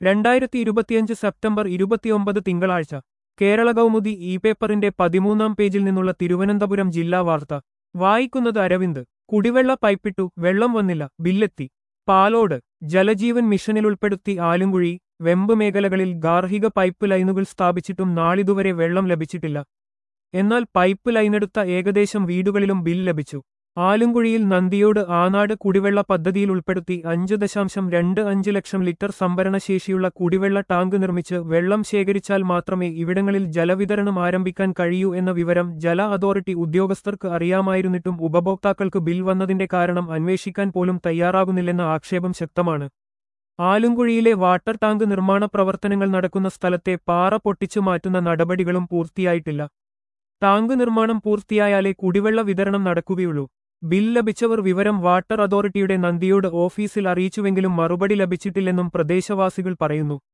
രണ്ടായിരത്തി ഇരുപത്തിയഞ്ച് സെപ്റ്റംബർ ഇരുപത്തിയൊമ്പത് തിങ്കളാഴ്ച കേരള കൗമുദി ഇ പേപ്പറിന്റെ പതിമൂന്നാം പേജിൽ നിന്നുള്ള തിരുവനന്തപുരം ജില്ലാ വാർത്ത വായിക്കുന്നത് അരവിന്ദ് കുടിവെള്ള പൈപ്പിട്ടു വെള്ളം വന്നില്ല ബില്ലെത്തി പാലോട് ജലജീവൻ മിഷനിൽ ഉൾപ്പെടുത്തി ആലുംകുഴി വെമ്പ് മേഖലകളിൽ ഗാർഹിക പൈപ്പ് ലൈനുകൾ സ്ഥാപിച്ചിട്ടും നാളിതുവരെ വെള്ളം ലഭിച്ചിട്ടില്ല എന്നാൽ പൈപ്പ് ലൈനെടുത്ത ഏകദേശം വീടുകളിലും ബിൽ ലഭിച്ചു ആലുംകുഴിയിൽ നന്ദിയോട് ആനാട് കുടിവെള്ള പദ്ധതിയിൽ ഉൾപ്പെടുത്തി അഞ്ച് ദശാംശം രണ്ട് അഞ്ച് ലക്ഷം ലിറ്റർ സംഭരണശേഷിയുള്ള കുടിവെള്ള ടാങ്ക് നിർമ്മിച്ച് വെള്ളം ശേഖരിച്ചാൽ മാത്രമേ ഇവിടങ്ങളിൽ ജലവിതരണം ആരംഭിക്കാൻ കഴിയൂ എന്ന വിവരം ജല അതോറിറ്റി ഉദ്യോഗസ്ഥർക്ക് അറിയാമായിരുന്നിട്ടും ഉപഭോക്താക്കൾക്ക് ബിൽ വന്നതിന്റെ കാരണം അന്വേഷിക്കാൻ പോലും തയ്യാറാകുന്നില്ലെന്ന ആക്ഷേപം ശക്തമാണ് ആലുംകുഴിയിലെ വാട്ടർ ടാങ്ക് നിർമ്മാണ പ്രവർത്തനങ്ങൾ നടക്കുന്ന സ്ഥലത്തെ പാറ പൊട്ടിച്ചു മാറ്റുന്ന നടപടികളും പൂർത്തിയായിട്ടില്ല ടാങ്ക് നിർമ്മാണം പൂർത്തിയായാലേ കുടിവെള്ള വിതരണം നടക്കുകയുള്ളൂ ബിൽ ലഭിച്ചവർ വിവരം വാട്ടർ അതോറിറ്റിയുടെ നന്ദിയോട് ഓഫീസിൽ അറിയിച്ചുവെങ്കിലും മറുപടി ലഭിച്ചിട്ടില്ലെന്നും പ്രദേശവാസികൾ പറയുന്നു